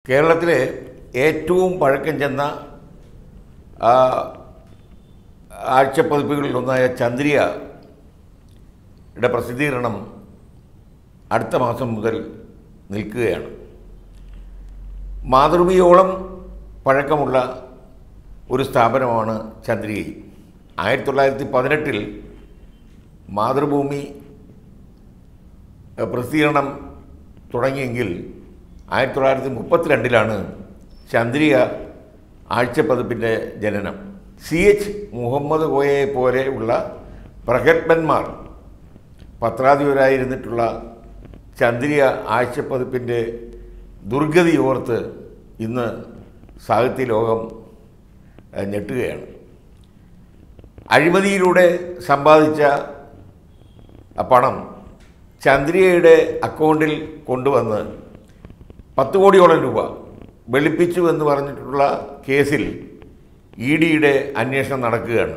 കേരളത്തിലെ ഏറ്റവും പഴക്കം ചെന്ന ആ, ആഴ്ചപ്പതിപ്പുകളിലൊന്നായ ചന്ദ്രികയുടെ പ്രസിദ്ധീകരണം അടുത്ത മാസം മുതൽ നിൽക്കുകയാണ് മാതൃഭൂമിയോളം പഴക്കമുള്ള ഒരു സ്ഥാപനമാണ് ചന്ദ്രിക ആയിരത്തി തൊള്ളായിരത്തി പതിനെട്ടിൽ മാതൃഭൂമി ഏഹ്, പ്രസിദ്ധീകരണം തുടങ്ങിയെങ്കിൽ ആയിരത്തി തൊള്ളായിരത്തി മുപ്പത്തിരണ്ടിലാണ് ചന്ദ്രിക ആഴ്ചപ്പതിപ്പിൻ്റെ ജനനം സി എച്ച് മുഹമ്മദ് കോയയെ പോലെയുള്ള പ്രഗത്ഭന്മാർ പത്രാധിപരായിരുന്നിട്ടുള്ള ചന്ദ്രിക ആഴ്ചപ്പതിപ്പിൻ്റെ ദുർഗതി ഓർത്ത് ഇന്ന് സാഹിത്യ ലോകം ഏഹ്, ഞെട്ടുകയാണ് അഴിമതിയിലൂടെ സമ്പാദിച്ച ആ പണം ചന്ദ്രികയുടെ അക്കൗണ്ടിൽ കൊണ്ടുവന്ന് പത്ത് കോടിയോളം രൂപ വെളുപ്പിച്ചു എന്ന് പറഞ്ഞിട്ടുള്ള കേസിൽ ഇ ഡിയുടെ അന്വേഷണം നടക്കുകയാണ്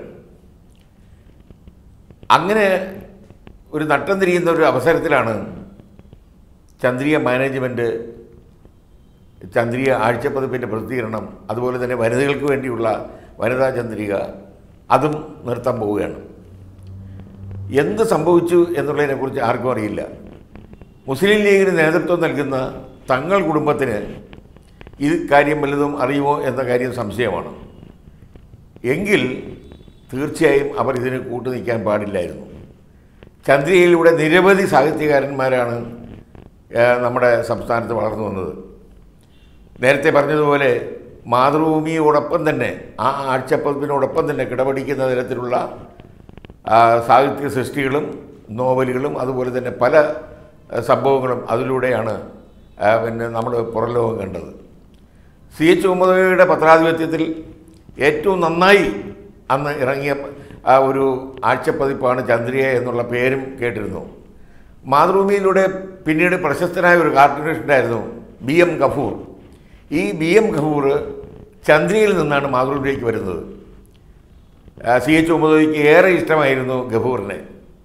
അങ്ങനെ ഒരു നട്ടം തിരിയുന്ന ഒരു അവസരത്തിലാണ് ചന്ദ്രിക മാനേജ്മെൻറ്റ് ചന്ദ്രിക ആഴ്ചപ്പതിപ്പിൻ്റെ പ്രസിദ്ധീകരണം അതുപോലെ തന്നെ വനിതകൾക്ക് വേണ്ടിയുള്ള വനിതാ ചന്ദ്രിക അതും നിർത്താൻ പോവുകയാണ് എന്ത് സംഭവിച്ചു എന്നുള്ളതിനെക്കുറിച്ച് ആർക്കും അറിയില്ല മുസ്ലിം ലീഗിന് നേതൃത്വം നൽകുന്ന തങ്ങൾ കുടുംബത്തിന് ഇത് കാര്യം വല്ലതും അറിയുമോ എന്ന കാര്യം സംശയമാണ് എങ്കിൽ തീർച്ചയായും അവർ ഇതിന് കൂട്ടു നിൽക്കാൻ പാടില്ലായിരുന്നു ചന്ദ്രികയിലൂടെ നിരവധി സാഹിത്യകാരന്മാരാണ് ഏഹ്, നമ്മുടെ സംസ്ഥാനത്ത് വളർന്നു വന്നത് നേരത്തെ പറഞ്ഞതുപോലെ മാതൃഭൂമിയോടൊപ്പം തന്നെ ആ ആഴ്ചപ്പതിപ്പിനോടൊപ്പം തന്നെ കിടപിടിക്കുന്ന തരത്തിലുള്ള ആ, സാഹിത്യ സൃഷ്ടികളും നോവലുകളും അതുപോലെ തന്നെ പല ആ, സംഭവങ്ങളും അതിലൂടെയാണ് ആ, പിന്നെ നമ്മൾ പുറംലോകം കണ്ടത് സി എച്ച് മുഹമ്മദയുടെ പത്രാധിപത്യത്തിൽ ഏറ്റവും നന്നായി അന്ന് ഇറങ്ങിയ ആ ഒരു ആഴ്ചപ്പതിപ്പാണ് ചന്ദ്രിക എന്നുള്ള പേരും കേട്ടിരുന്നു മാതൃഭൂമിയിലൂടെ പിന്നീട് പ്രശസ്തനായ ഒരു കാർട്ടൂണിസ്റ്റായിരുന്നു ബി എം ഗഫൂർ ഈ ബി എം ഗഫൂർ ചന്ദ്രികയിൽ നിന്നാണ് മാതൃഭൂമിയിലേക്ക് വരുന്നത് ആ, സി എച്ച് മുഹമ്മദിക്ക് ഏറെ ഇഷ്ടമായിരുന്നു ഗഫൂറിനെ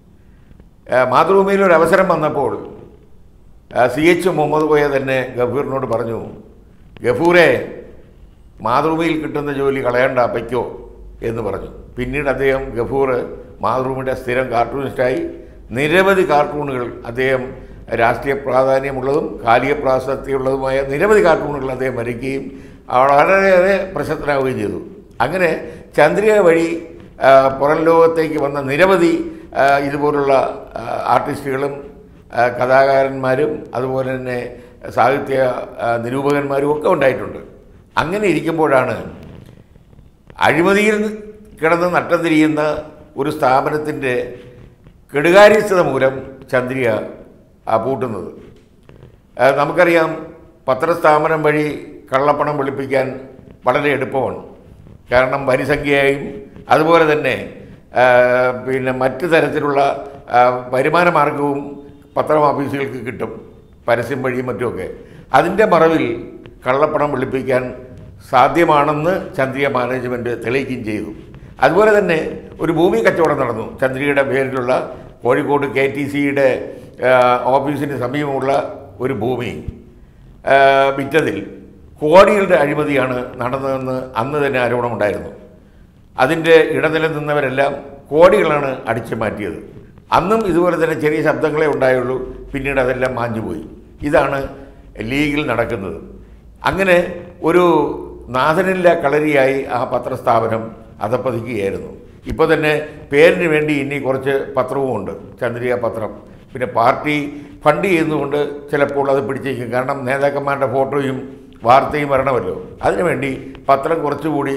ആ, മാതൃഭൂമിയിൽ ഒരു അവസരം വന്നപ്പോൾ ആ, സി എച്ച് മുഹമ്മദ് കോയ തന്നെ ഗഫൂറിനോട് പറഞ്ഞു ഗഫൂറെ മാതൃഭൂമിയിൽ കിട്ടുന്ന ജോലി കളയണ്ട അപ്പയ്ക്കോ എന്ന് പറഞ്ഞു പിന്നീട് അദ്ദേഹം ഗഫൂർ മാതൃഭൂമിയുടെ സ്ഥിരം കാർട്ടൂണിസ്റ്റായി നിരവധി കാർട്ടൂണുകൾ അദ്ദേഹം രാഷ്ട്രീയ പ്രാധാന്യമുള്ളതും കാലിക പ്രാസക്തിയുള്ളതുമായ നിരവധി കാർട്ടൂണുകൾ അദ്ദേഹം വരയ്ക്കുകയും വളരെയേറെ പ്രശസ്തനാവുകയും ചെയ്തു അങ്ങനെ ചന്ദ്രിക വഴി ആ, പുറം ലോകത്തേക്ക് വന്ന നിരവധി ആ, ഇതുപോലുള്ള ആ, ആർട്ടിസ്റ്റുകളും ആ, കഥാകാരന്മാരും അതുപോലെ തന്നെ സാഹിത്യ ആ, നിരൂപകന്മാരും ഒക്കെ ഉണ്ടായിട്ടുണ്ട് അങ്ങനെ ഇരിക്കുമ്പോഴാണ് അഴിമതിയിൽ കിടന്ന് നട്ടം തിരിയുന്ന ഒരു സ്ഥാപനത്തിൻ്റെ കെടുകാര്യസ്ഥത മൂലം ചന്ദ്രിക ആ, പൂട്ടുന്നത് ആ, നമുക്കറിയാം പത്രസ്ഥാപനം വഴി കള്ളപ്പണം വെളുപ്പിക്കാൻ വളരെ എളുപ്പമാണ് കാരണം വരിസംഖ്യയായും അതുപോലെ തന്നെ ആ, പിന്നെ മറ്റു തരത്തിലുള്ള ആ, വരുമാന മാർഗവും പത്രം ഓഫീസുകൾക്ക് കിട്ടും പരസ്യം വഴിയും മറ്റുമൊക്കെ അതിൻ്റെ മറവിൽ കള്ളപ്പണം വെളുപ്പിക്കാൻ സാധ്യമാണെന്ന് ചന്ദ്രിക മാനേജ്മെൻറ്റ് തെളിയിക്കുകയും ചെയ്തു അതുപോലെ തന്നെ ഒരു ഭൂമി കച്ചവടം നടന്നു ചന്ദ്രികയുടെ പേരിലുള്ള കോഴിക്കോട് കെ ടി സിയുടെ ഓഫീസിന് സമീപമുള്ള ഒരു ഭൂമി ആ, വിറ്റതിൽ കോടികളുടെ അഴിമതിയാണ് നടന്നതെന്ന് അന്ന് തന്നെ ആരോപണമുണ്ടായിരുന്നു അതിൻ്റെ ഇടനില നിന്നവരെല്ലാം കോടികളാണ് അടിച്ചു മാറ്റിയത് അന്നും ഇതുപോലെ തന്നെ ചെറിയ ശബ്ദങ്ങളെ ഉണ്ടായുള്ളൂ പിന്നീട് അതെല്ലാം മാഞ്ഞുപോയി ഇതാണ് ലീഗിൽ നടക്കുന്നത് അങ്ങനെ ഒരു നാഥനില്ല കളരിയായി ആ പത്രസ്ഥാപനം അധപ്പതിക്കുകയായിരുന്നു ഇപ്പോൾ തന്നെ പേരിന് വേണ്ടി ഇനി കുറച്ച് പത്രവുമുണ്ട് ചന്ദ്രിക പത്രം പിന്നെ പാർട്ടി ഫണ്ട് ചെയ്യുന്നതുകൊണ്ട് ചിലപ്പോൾ അത് പിടിച്ചേക്കും കാരണം നേതാക്കന്മാരുടെ ഫോട്ടോയും വാർത്തയും വരണമല്ലോ അതിനുവേണ്ടി പത്രം കുറച്ചുകൂടി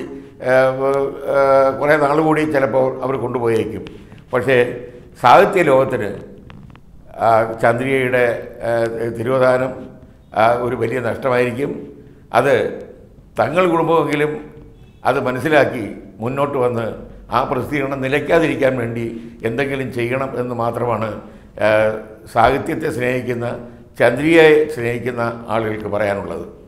കുറേ നാൾ കൂടി ചിലപ്പോൾ അവർ കൊണ്ടുപോയേക്കും പക്ഷേ സാഹിത്യ ലോകത്തിന് ആ, ചന്ദ്രികയുടെ ആ, തിരോധാനം ആ, ഒരു വലിയ നഷ്ടമായിരിക്കും അത് തങ്ങൾ കുടുംബമെങ്കിലും അത് മനസ്സിലാക്കി മുന്നോട്ട് വന്ന് ആ പ്രസിദ്ധീകരണം നിലയ്ക്കാതിരിക്കാൻ വേണ്ടി എന്തെങ്കിലും ചെയ്യണം എന്ന് മാത്രമാണ് ആ, സാഹിത്യത്തെ സ്നേഹിക്കുന്ന ചന്ദ്രികയെ സ്നേഹിക്കുന്ന ആളുകൾക്ക് പറയാനുള്ളത്